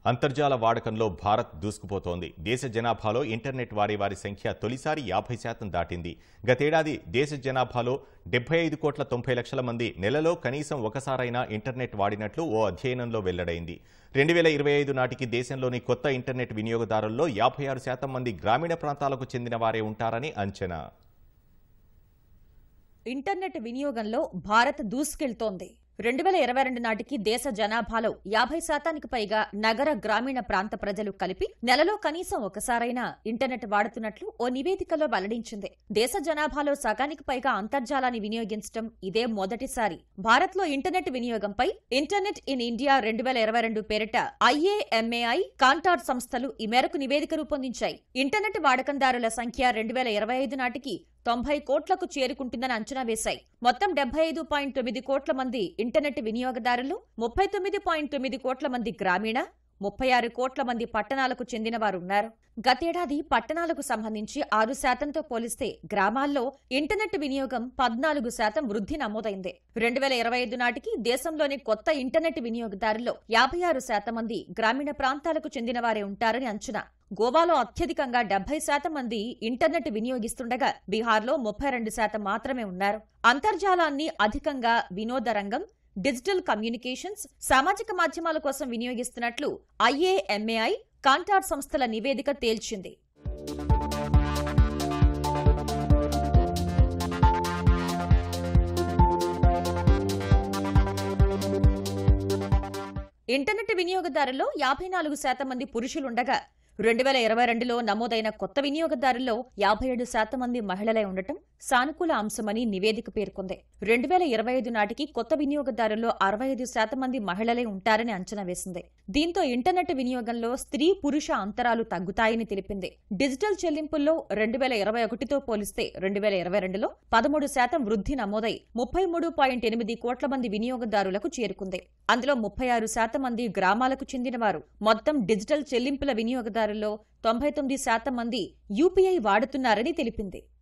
అంతర్జాల వాడకంలో భారత్ దూసుకుపోతోంది దేశ జనాభాలో ఇంటర్నెట్ వాడే వారి సంఖ్య తొలిసారి యాభై శాతం దాటింది గతేడాది దేశ జనాభాలో డెబ్బై ఐదు కోట్ల తొంభై లక్షల మంది నెలలో కనీసం ఒకసారైనా ఇంటర్నెట్ వాడినట్లు ఓ అధ్యయనంలో వెల్లడైంది రెండు వేల ఇరవై ఐదు నాటికి దేశంలోని కొత్త ఇంటర్నెట్ వినియోగదారుల్లో యాభై ఆరు శాతం మంది గ్రామీణ ప్రాంతాలకు చెందిన వారే ఉంటారని అంచనా ఇంటర్నెట్ వినియోగంలో భారత్ దూసుకెళ్తోంది రెండు వేల ఇరవై రెండు నాటికి దేశ జనాభాలో యాభై శాతానికి పైగా నగర గ్రామీణ ప్రాంత ప్రజలు కలిపి నెలలో కనీసం ఒకసారైనా ఇంటర్నెట్ వాడుతున్నట్లు ఓ నివేదికలో వెల్లడించింది దేశ జనాభాలో సగానికి పైగా అంతర్జాలాన్ని వినియోగించడం ఇదే మొదటిసారి భారత్లో ఇంటర్నెట్ వినియోగంపై ఇంటర్నెట్ ఇన్ ఇండియా రెండు వేల ఇరవై రెండు పేరిట ఐఏఎంఏఐ కాంటార్ సంస్థలు ఈ మేరకు నివేదిక రూపొందించాయి ఇంటర్నెట్ వాడకందారుల సంఖ్య రెండు వేల ఇరవై ఐదు నాటికి తొంభై కోట్లకు చేరుకుంటుందని అంచనా వేశాయి మొత్తం డెబ్బై ఐదు పాయింట్ తొమ్మిది కోట్ల మంది ఇంటర్నెట్ వినియోగదారులు ముప్పై తొమ్మిది పాయింట్ తొమ్మిది కోట్ల మంది గ్రామీణ ముప్పై ఆరు కోట్ల మంది పట్టణాలకు చెందిన వారున్నారు గతేడాది పట్టణాలకు సంబంధించి ఆరు శాతంతో పోలిస్తే గ్రామాల్లో ఇంటర్నెట్ వినియోగం పద్నాలుగు శాతం వృద్ధి నమోదైంది రెండు వేల ఇరవై ఐదు నాటికి దేశంలోని కొత్త ఇంటర్నెట్ వినియోగదారుల్లో యాభై ఆరు శాతం మంది గ్రామీణ ప్రాంతాలకు చెందిన వారే ఉంటారని అంచనా గోవాలో అత్యధికంగా డెబ్బై శాతం మంది ఇంటర్నెట్ వినియోగిస్తుండగా బీహార్లో ముప్పై రెండు శాతం మాత్రమే ఉన్నారు అంతర్జాలాన్ని అధికంగా వినోద రంగం డిజిటల్ కమ్యూనికేషన్స్ సామాజిక మాధ్యమాల కోసం వినియోగిస్తున్నట్లు ఐఏఎంఏఐ కాంటార్ సంస్థల నివేదిక తేల్చింది ఇంటర్నెట్ వినియోగదారుల్లో యాభై నాలుగు శాతం మంది పురుషులుండగా రెండు వేల ఇరవై రెండులో నమోదైన కొత్త వినియోగదారుల్లో యాభై ఏడు శాతం మంది మహిళలై ఉండటం సానుకూల అంశమని నివేదిక పేర్కొంది రెండు వేల ఇరవై ఐదు నాటికి కొత్త వినియోగదారుల్లో అరవై ఐదు శాతం మంది మహిళలే ఉంటారని అంచనా వేసింది దీంతో ఇంటర్నెట్ వినియోగంలో స్త్రీ పురుష అంతరాలు తగ్గుతాయని తెలిపింది డిజిటల్ చెల్లింపుల్లో రెండు వేల ఇరవై ఒకటితో పోలిస్తే రెండు వేల ఇరవై రెండులో పదమూడు శాతం వృద్ధి నమోదై ముప్పై మూడు పాయింట్ ఎనిమిది కోట్ల మంది వినియోగదారులకు చేరుకుంది అందులో ముప్పై ఆరు శాతం మంది గ్రామాలకు చెందినవారు మొత్తం డిజిటల్ చెల్లింపుల వినియోగదారుల్లో తొంభై తొమ్మిది శాతం మంది యూపీఐ వాడుతున్నారని తెలిపింది